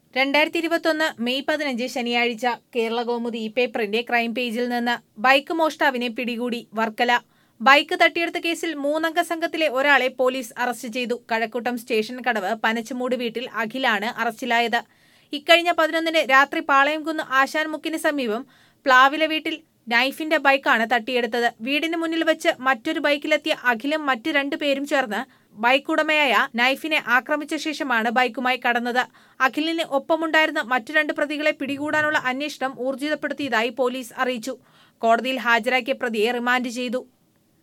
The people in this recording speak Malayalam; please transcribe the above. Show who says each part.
Speaker 1: രണ്ടായിരത്തി ഇരുപത്തൊന്ന് മെയ് പതിനഞ്ച് ശനിയാഴ്ച കേരള കൗമുദി ഈ പേപ്പറിന്റെ ക്രൈം പേജിൽ നിന്ന് ബൈക്ക് മോഷ്ടാവിനെ പിടികൂടി വർക്കല ബൈക്ക് തട്ടിയെടുത്ത കേസിൽ മൂന്നംഗ സംഘത്തിലെ ഒരാളെ പോലീസ് അറസ്റ്റ് ചെയ്തു കഴക്കൂട്ടം സ്റ്റേഷൻ കടവ് പനച്ചമൂട് വീട്ടിൽ അഖിലാണ് അറസ്റ്റിലായത് ഇക്കഴിഞ്ഞ പതിനൊന്നിന് രാത്രി പാളയംകുന്ന് ആശാൻമുക്കിന് സമീപം പ്ലാവില വീട്ടിൽ നൈഫിന്റെ ബൈക്കാണ് തട്ടിയെടുത്തത് വീടിന് മുന്നിൽ വെച്ച് മറ്റൊരു ബൈക്കിലെത്തിയ അഖിലും മറ്റു രണ്ടു പേരും ചേർന്ന് ബൈക്ക് ഉടമയായ നൈഫിനെ ആക്രമിച്ച ശേഷമാണ് ബൈക്കുമായി കടന്നത് അഖിലിന് ഒപ്പമുണ്ടായിരുന്ന മറ്റു രണ്ട് പ്രതികളെ പിടികൂടാനുള്ള അന്വേഷണം ഊർജിതപ്പെടുത്തിയതായി പോലീസ് അറിയിച്ചു കോടതിയിൽ ഹാജരാക്കിയ പ്രതിയെ റിമാൻഡ് ചെയ്തു